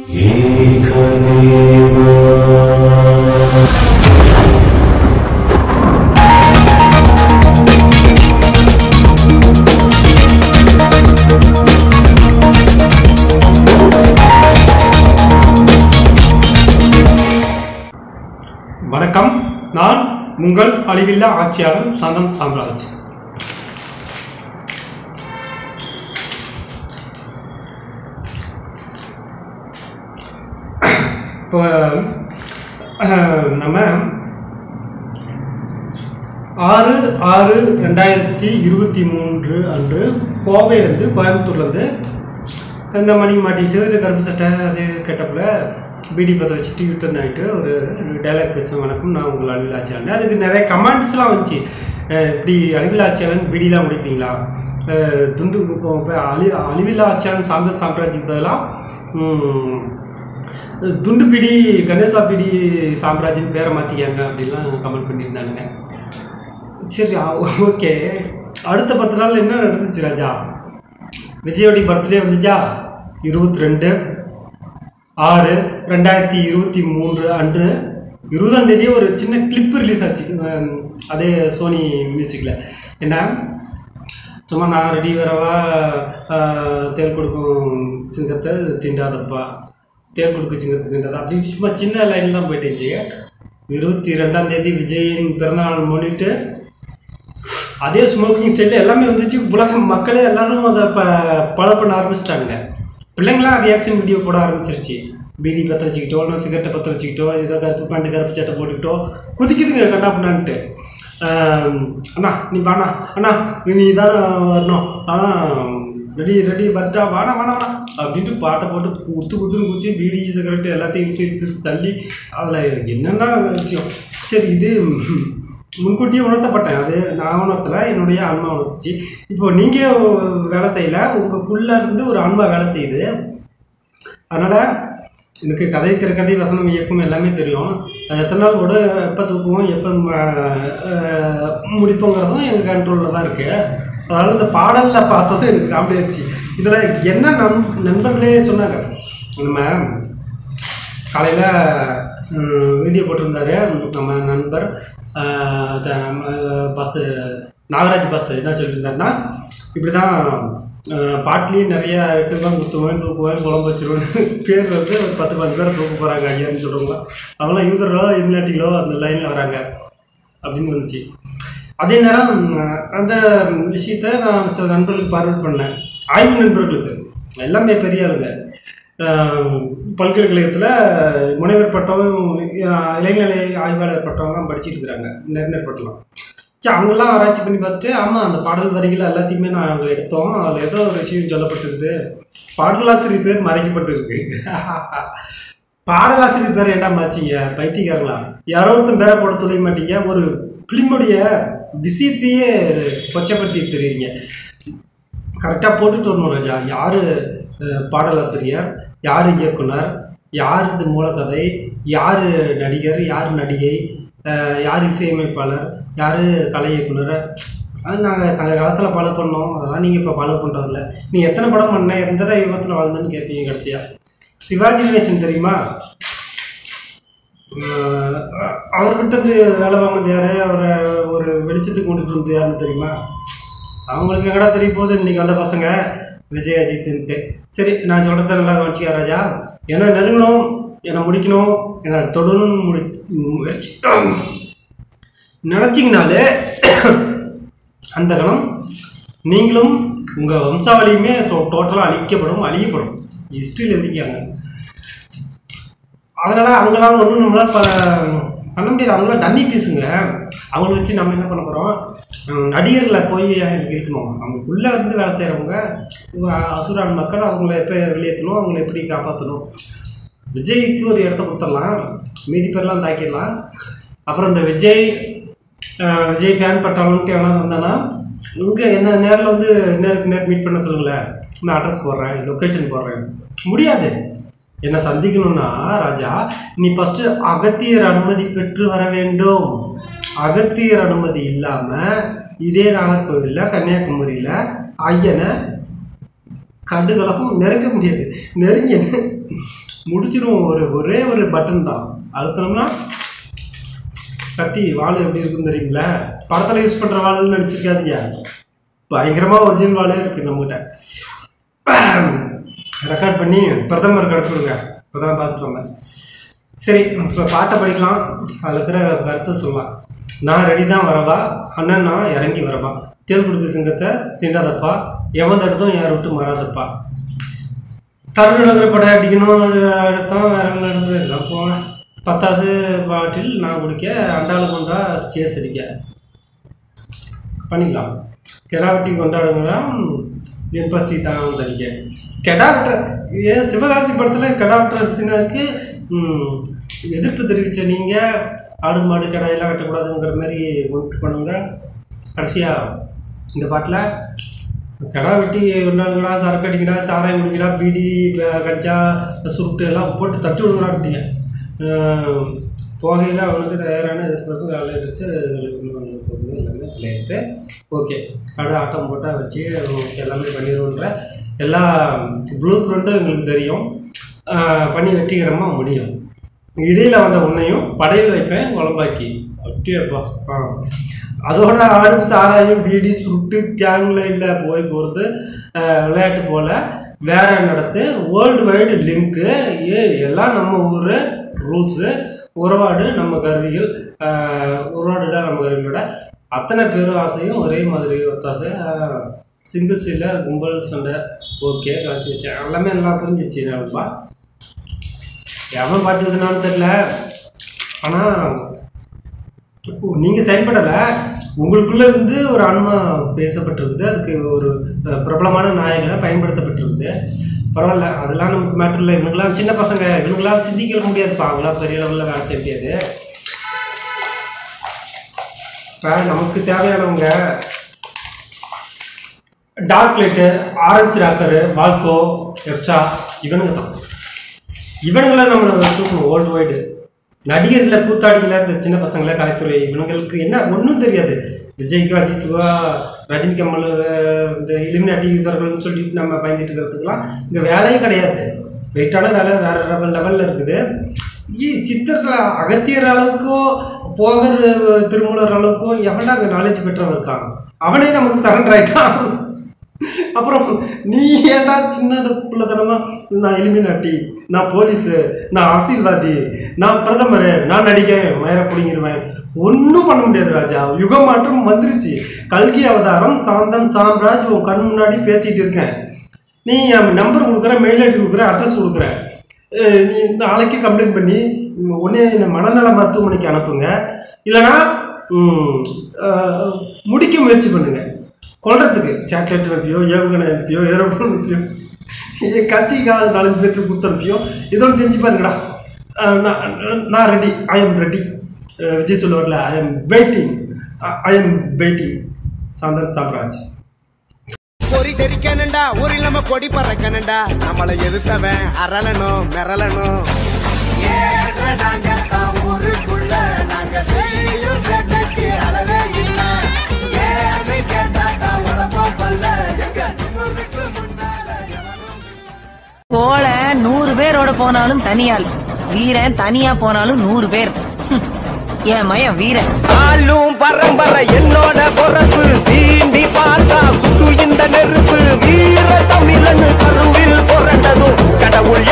வணக்கம் நான் உங்கள் அழிவில்லா ஆட்சியாளர் சந்தம் சாம்ராஜ் இப்போ அஹ், நம்ம ஆறு ஆறு ரெண்டாயிரத்தி இருபத்தி மூன்று அன்று கோவையிலேருந்து கோயம்புத்தூர்லேருந்து இந்த மணி மாட்டிட்டு இது கருப்பு சட்டை அது கெட்டப்பில் பீடி பற்ற வச்சுட்டு யூட்டர்ன் ஆகிட்டு ஒரு டைலாக் பேசுவேன் வணக்கம் நான் உங்கள் அழிவில் ஆட்சியாளன் அதுக்கு நிறைய கமெண்ட்ஸ்லாம் வந்துச்சு அஹ் இப்படி அழிவில் ஆட்சியாளன் பீடிலாம் முடிப்பீங்களா அஹ் துண்டு இப்போ இப்போ அழி அழிவில்லா ஆட்சியாளன் சாந்த சாம்ராஜ்யத்துக்கு பதிலாக துண்டு பிடி கணேசா பிடி சாம்ராஜ்யன் பேரை மாற்றிக்காங்க அப்படின்லாம் கமெண்ட் பண்ணியிருந்தானுங்க சரி ஓகே அடுத்த பத்து நாள் என்ன நடந்துச்சு ராஜா விஜயோடைய பர்த்டே வந்துச்சா இருபத்தி ரெண்டு ஆறு ரெண்டாயிரத்தி இருபத்தி மூன்று அன்று இருபதாம் தேதி ஒரு சின்ன கிளிப் ரிலீஸ் ஆச்சு உம், அதே சோனி மியூசிக்கில் என்ன சும்மா நான் ரெடி வரவா ஆஹ், தேர் கொடுக்கும் சிங்கத்தை தீண்டாதப்பா தேர் கொடுக்கும் சிங்கத்தை தீண்டாத அப்படி சும்மா சின்ன லைன் தான் போயிட்டு இருந்துச்சு இருபத்தி ரெண்டாம் தேதி விஜயின் பிறந்தநாள் முன்னிட்டு அதே ஸ்மோக்கிங் ஸ்டைலில் எல்லாமே வந்துச்சு உலக மக்களே எல்லாரும் அதை ப பல பண்ண ஆரம்பிச்சிட்டாங்க பிள்ளைங்களாம் ரியாக்ஷன் வீடியோ போட ஆரம்பிச்சிருச்சு பீடி பற்ற வச்சுக்கிட்டோ இல்லை சிகரெட்டை பற்ற வச்சுக்கிட்டோ ஏதோ கருப்பு பேண்ட் கருப்பு சட்டை போட்டுக்கிட்டோ குதிக்குதுங்க கண்ணா பண்ணான்ட்டு அண்ணா நீ வாண்ணா அண்ணா நீ தானே வரணும் ஆனால் ரெடி ரெடி பர்ட்டா வாடா வாடா வாடா அப்படின்ட்டு பாட்டை போட்டு குத்து குத்துன்னு குத்தி பீடி சிகரெட்டு எல்லாத்தையும் ஊற்றி எடுத்து தள்ளி அதில் என்னென்ன விஷயம் சரி இது முன்கூட்டியே உணர்த்தப்பட்டேன் அது நான் உணர்த்தல என்னுடைய ஆன்மா உணர்த்துச்சு இப்போ நீங்கள் வேலை செய்யலை உங்களுக்குள்ளே இருந்து ஒரு ஆன்மா வேலை செய்யுது அதனால் எனக்கு கதை திரைக்கதை வசனம் இயக்கம் எல்லாமே தெரியும் அது எத்தனை நாள் கூட எப்போ தூக்குவோம் எப்போ முடிப்போங்கிறதும் எங்கள் கண்ட்ரோலில் தான் இருக்குது அதனால் இந்த பாடலில் பார்த்தது எனக்கு காமெடி ஆயிடுச்சு இதில் என்ன நம் நண்பர்களே சொன்னாங்க நம்ம காலையில் வீடியோ போட்டிருந்தாரு நம்ம நண்பர் அஹ், அத நம்ம பஸ்ஸு நாகராஜ் பஸ் என்ன சொல்லிட்டு இருந்தாருன்னா இப்படி தான் பாட்டிலையும் நிறைய எட்டுலாம் குத்துவேன் தூக்குவேன் குழம்பு வச்சிருவேன் பேர் வந்து ஒரு பத்து பத்து பேரை தூக்க போகிறாங்க ஐயான்னு சொல்கிறவங்க அவங்களாம் யூதர்களோ இம்நாட்டிகளோ அந்த லைனில் வராங்க அப்படின்னு வந்துச்சு அதே நேரம் அஹ், அந்த விஷயத்த நான் சில நண்பர்களுக்கு பார்வர்ட் பண்ணேன் ஆய்வு நண்பர்களுக்கு எல்லாமே பெரிய ஆளுங்க அஹ், பல்கலைக்கழகத்தில் முனைவர் பட்டம் அஹ், இளைநிலை ஆய்வாளர் பட்டம்லாம் படிச்சுட்டு இருக்கிறாங்க நிர்ணய பட்டம்லாம் சரி அவங்களாம் ஆராய்ச்சி பண்ணி பார்த்துட்டு ஆமாம் அந்த பாடல் வரிகள் எல்லாத்தையுமே நாங்கள் எடுத்தோம் அதில் ஏதோ ஒரு விஷயம் சொல்லப்பட்டிருக்கு பாடலாசிரியர் பேர் மறைக்கப்பட்டிருக்கு பாடலாசிரியர் பேர் ஏன்டா மாச்சிங்க பைத்தியக்காரங்களா யாரோ ஒருத்தன் பேரை போட துளைய மாட்டீங்க ஒரு ஃபிலிமுடைய விஷயத்தையே கொச்சப்படுத்தி தெரியுங்க கரெக்டாக போட்டுட்டு வரணும் ராஜா யார் பாடலாசிரியர் யார் இயக்குனர் யார் இது மூலக்கதை யார் நடிகர் யார் நடிகை அஹ், யார் இசையமைப்பாளர் யார் கலை இயக்குனர் அது நாங்கள் சங்க காலத்தில் ஃபாலோ பண்ணோம் அதெல்லாம் நீங்கள் இப்போ ஃபாலோ பண்ணுறதில்ல நீ எத்தனை படம் பண்ண எந்த யுகத்தில் வாழ்ந்தேன்னு கேட்பீங்க கடைசியா சிவாஜி கணேசன் தெரியுமா அஹ், அவர்கிட்ட இருந்து வேலை வாங்கினது யாரு அவரை ஒரு வெளிச்சத்துக்கு கொண்டுட்டு வந்தது யாருன்னு தெரியுமா அவங்களுக்கு எங்கடா தெரிய போகுது இன்னைக்கு வந்த பசங்க விஜய் அஜித்துன்ட்டு சரி நான் சொல்கிறத நல்லா கவனிச்சிக்க ராஜா என்ன நெருங்கணும் என்னை முடிக்கணும் என்னை தொடணும்னு முடி முயற்சி நினச்சிங்கனாலே அந்த கணம் நீங்களும் உங்கள் வம்சாவளியுமே டோட்டலாக அழிக்கப்படும் அழியப்படும் ஹிஸ்ட்ரியில் எழுதிக்காங்க அதனால் அவங்களாம் ஒன்றும் நம்மளால் ப பண்ண முடியாது அவங்களாம் டம்மி பீஸுங்க அவங்கள வச்சு நம்ம என்ன பண்ண போகிறோம் நடிகர்களை போய் இருக்கணும் அவங்களுக்குள்ளே இருந்து வேலை செய்கிறவங்க அசுரான் மக்கள் அவங்கள எப்போ வெளியேற்றணும் அவங்கள எப்படி காப்பாற்றணும் விஜய்க்கு ஒரு இடத்த கொடுத்துடலாம் மீதி பேர்லாம் தாக்கிடலாம் அப்புறம் இந்த விஜய் அஹ், விஜய் ஃபேன் பட்டாளன்ட்டு எவனா வந்தானா இங்கே என்ன நேரில் வந்து நேருக்கு நேர் மீட் பண்ண சொல்லுங்களேன் நான் அட்ரஸ் போடுறேன் லொக்கேஷன் போடுறேன் முடியாது என்னை சந்திக்கணும்னா ராஜா நீ ஃபஸ்ட்டு அகத்தியர் அனுமதி பெற்று வர வேண்டும் அகத்தியர் அனுமதி இல்லாமல் இதே நாகர்கோவிலில் கன்னியாகுமரியில் ஐயனை கடுகளவும் நெருங்க முடியாது நெருங்கி முடிச்சிடும் ஒரு ஒரே ஒரு பட்டன் தான் அழுத்தணும்னா கத்தி வாள் எப்படி இருக்குன்னு தெரியுங்களா படத்தில் யூஸ் பண்ணுற வாள்னு நினச்சிருக்காதீங்க பயங்கரமாக ஒரிஜினல் வாளே இருக்குது நம்மகிட்ட ரெக்கார்ட் பண்ணி பிரதமர் கிடக்குங்க இப்போ தான் பார்த்துட்டு வந்தேன் சரி இப்போ பாட்டை படிக்கலாம் அதில் இருக்கிற கருத்தை சொல்லலாம் நான் ரெடி தான் வரவா அண்ணன் நான் இறங்கி வரவா தேல் குடுப்பு சிங்கத்தை சீண்டாதப்பா எவன் தடுத்தும் யார் விட்டு மறாதப்பா தருண நகர படம் அடிக்கணும் எடுத்தோம் வேற என்ன நடந்தது எல்லாம் போனேன் பத்தாவது பாட்டில் நான் குடிக்க அண்டாளு கொண்டா சேஸ் அடிக்க பண்ணிக்கலாம் கெடா வெட்டி கொண்டாடுங்களா என் பசி தான் தடிக்க கெடா வெட்டுற ஏன் சிவகாசி படத்தில் கெடா வெட்டுற சீனாவுக்கு ம், எதிர்ப்பு தெரிவித்த நீங்கள் ஆடு மாடு கெடா எல்லாம் வெட்டக்கூடாதுங்கிற மாதிரி ஒன்று பண்ணுங்க கடைசியாக இந்த பாட்டில் கடா வெட்டி கொண்டாடுங்களா சரக்கு அடிக்கடா சாராயம் குடிக்கடா பீடி ப- கஞ்சா சுருட்டு எல்லாம் போட்டு தட்டி விடுறான்ட்டீங்க போகையில் அவனுக்கு தயாரான எதிர்பார்ப்பு வேலை எடுத்து வெளியூர் வந்து போகுது எல்லாமே தலையிட்டு ஓகே கடை ஆட்டம் போட்டால் வச்சு அவங்களுக்கு எல்லாமே பண்ணிடுவோன்ற எல்லா ப்ளூ பிரிண்ட்டும் எங்களுக்கு தெரியும் ஆஹ் பண்ணி வெற்றிகரமாக முடியும் இடையில் வந்த உன்னையும் படையில் வைப்பேன் குழம்பாக்கி அப்படியேப்பா ஆ அதோட ஆடு சாராயம் பீடி சுருட்டு கேங்கில் இல்லை போய் போகிறது விளையாட்டு போல் வேற நடத்து வேர்ல்டு வைடு லிங்க்கு ஏ எல்லாம் நம்ம ஊர் ரூல்ஸு உறவாடு நம்ம கருவிகள் ஆஹ் உறவாடுடா நம்ம கருவிகளோட அத்தனை பேரும் ஆசையும் ஒரே மாதிரி ஒத்தாசை சிங்கிள் சீலில் கும்பல் சண்டை ஓகே கழிச்சு வச்சேன் எல்லாமே நல்லா புரிஞ்சிச்சு நண்பா எவன் பாட்டு எழுதுனான்னு தெரில ஆனால் நீங்கள் செயல்படலை உங்களுக்குள்ள இருந்து ஒரு ஆன்மா பேசப்பட்டிருக்குது அதுக்கு ஒரு அஹ், பிரபலமான நாயகனை பயன்படுத்தப்பட்டிருக்குது பரவாயில்ல அதெல்லாம் நமக்கு மேட்டர் இல்லை இவனுங்களாம் சின்ன பசங்க இவனுங்களாம் சிந்திக்க முடியாதுப்பா அவங்களாம் பெரிய லெவலில் வேலை செய்ய முடியாது இப்போ நமக்கு தேவையானவங்க டார்க் லைட்டு ஆரஞ்சு ராக்கரு வால்கோ எக்ஸ்ட்ரா இவனுங்க தான் இவனுங்களை நம்ம தூக்கணும் வேர்ல்டு வைடு நடிகர்களை கூத்தாடிகளை இந்த சின்ன பசங்களை கலைத்துறை இவனுங்களுக்கு என்ன ஒன்றும் தெரியாது விஜய்க்கு அஜித்துவா ரஜினி கமல் அஹ், இந்த இலுமினாட்டி யூதர்கள்னு சொல்லிட்டு நம்ம பயந்துட்டு இருக்கிறதுக்கெல்லாம் இங்கே வேலையே கிடையாது வெயிட்டான வேலை வேற லெவல் லெவலில் இருக்குது ஈ சித்தர்களை அகத்தியர் அளவுக்கோ போகர் திருமூலர் அளவுக்கோ எவன்டா அங்கே நாலேஜ் பெற்றவன் இருக்கான் அவனே நமக்கு சரண்டர் ஆயிட்டான் அப்புறம் நீ ஏன்டா சின்னத பிள்ளைத்தனமா நான் எலிமினாட்டி நான் போலீஸு நான் அரசியல்வாதி நான் பிரதமர் நான் நடிகன் மயிர பிடிங்கிருவேன் ஒன்றும் பண்ண முடியாது ராஜா யுக மாற்றம் வந்துருச்சு கல்கி அவதாரம் சாந்தன் சாம்ராஜ் உன் கண் முன்னாடி பேசிட்டு இருக்கேன் நீ என் நம்பர் கொடுக்குற மெயில் ஐடி கொடுக்குற அட்ரஸ் கொடுக்குற அஹ் நீ நாளைக்கு கம்ப்ளைண்ட் பண்ணி உடனே என்னை மனநல மருத்துவமனைக்கு அனுப்புங்க இல்லைனா ம், அஹ், முடிக்க முயற்சி பண்ணுங்க கொல்றதுக்கு சாக்லேட் அனுப்பியோ ஏவுகணை அனுப்பியோ ஏரோப்ளேன் அனுப்பியோ என் கத்தி கால் நாலஞ்சு பேருக்கு கொடுத்து அனுப்பியோ இதோ செஞ்சு பாருங்கடா அஹ் நான் நான் ready I am ready Vijay சொல்லுவார்ல I am waiting I am waiting Santhan Samraj பொறி தெரிக்கணுண்டா ஊரில் நம்ம கொடி பறக்கணுண்டா நம்மளை எதிர்த்தவன் அரளணும் மிரளணும் ஊருக்குள்ள நாங்க செய்யும் சேட்டைக்கு அளவே இல்ல ஏழை கேட்டா உடப்பம் பல்ல எங்க திமிருக்கு முன்னால எவனும் கோழை நூறு பேரோட போனாலும் தனியாள் வீரன் தனியா போனாலும் நூறு பேர் ஹம். என் மயம் வீரன் ஆளும் பரம்பரை என்னோட பொறப்பு சீண்டி பார்த்தா சுட்டு இந்த நெருப்பு வீர தமிழன் கருவில் புரண்டதும் கடவுள்